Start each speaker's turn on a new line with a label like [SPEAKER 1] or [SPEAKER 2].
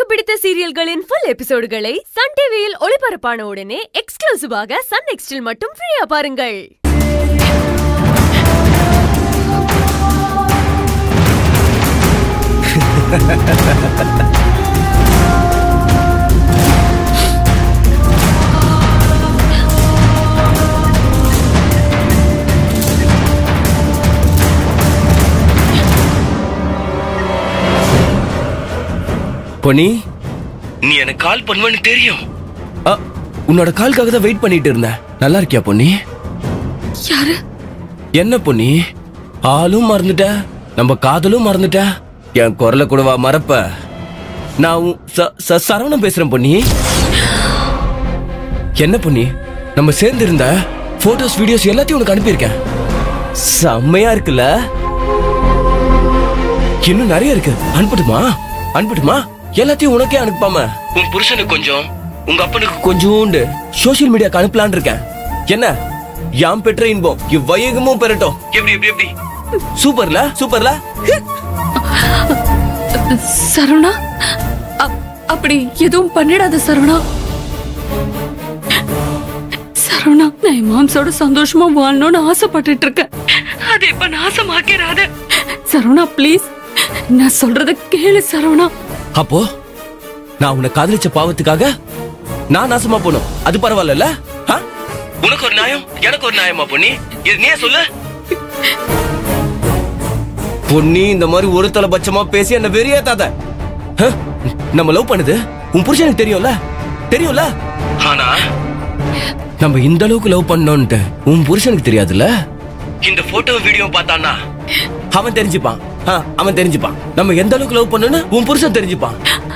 [SPEAKER 1] பிடித்த சீரியல்களின் full எபிசோடுகளை Sun டிவியில் ஒளிபரப்பான உடனே எக்ஸ்க்ளூசிவாக சன் நெக்ஸ்டில் மட்டும் ஃப்ரீயா பாருங்கள்
[SPEAKER 2] பொன்னி
[SPEAKER 3] நீ எனக்கு கால் பண்ணுவேன்னு தெரியும்
[SPEAKER 2] அ, உன்னோட காலுக்காக தான் வெயிட் பண்ணிட்டு இருந்தேன் நல்லா இருக்கியா பொன்னி
[SPEAKER 1] யாரு
[SPEAKER 2] என்ன பொன்னி ஆளும் மறந்துட்ட நம்ம காதலும் மறந்துட்ட என் குரலை கூடவா மறப்ப நான் உன் ச- ச- சரவணன் பேசுறேன் பொன்னி என்ன பொன்னி நம்ம சேர்ந்து இருந்த போட்டோஸ் வீடியோஸ் எல்லாத்தையும் உனக்கு அனுப்பியிருக்கேன் செம்மையா இருக்குல்ல இன்னும் நிறைய இருக்கு அனுப்பட்டுமா அனுப்பட்டுமா எல்லாத்தையும் உனக்கே அனுப்பாம
[SPEAKER 3] உன் புருஷனுக்கு கொஞ்சம் உங்க அப்பனுக்கு
[SPEAKER 2] கொஞ்சோண்டு சோஷியல் மீடியாக்கு அனுப்பலான் இருக்கேன் என்ன யாம் பெற்ற இன்பம் இவ்வையகமும் பெறட்டும்
[SPEAKER 3] எப்படி எப்படி எப்படி
[SPEAKER 2] சூப்பர்ல சூப்பர்ல
[SPEAKER 4] சரவணா அ- அப்படி எதுவும் பண்ணிடாத சரவணா சரவணா நான் என் மாம்சோட சந்தோஷமா வாழணும்னு ஆசைப்பட்டுட்டு இருக்கேன் அதை இப்ப நாசமாக்கிறாத சரவணா ப்ளீஸ் நான் சொல்றத கேளு சரவணா
[SPEAKER 2] அப்போ நான் உன்னை காதலிச்ச பாவத்துக்காக நான் நாசமா போனோம் அது பரவாயில்ல
[SPEAKER 3] உனக்கு ஒரு நியாயம் எனக்கு ஒரு நியாயமா பொண்ணி இது நீயே சொல்லு
[SPEAKER 2] பொன்னி இந்த மாதிரி ஒரு தலைபட்சமா பேசி என்ன வெறியேத்தாத ஹ? நம்ம லவ் பண்ணுது உன் புருஷனுக்கு தெரியும்ல தெரியும்ல
[SPEAKER 3] ஆனா
[SPEAKER 2] நம்ம இந்த அளவுக்கு லவ் பண்ணோன்ட்டு உன் புருஷனுக்கு தெரியாதுல்ல
[SPEAKER 3] இந்த போட்டோ வீடியோ பார்த்தானா
[SPEAKER 2] அவன் தெரிஞ்சுப்பான் ஆ, அவன் தெரிஞ்சுப்பான் நம்ம எந்த அளவுக்கு லவ் பண்ணோன்னு உன் புருஷன் தெரிஞ்சுப்பான்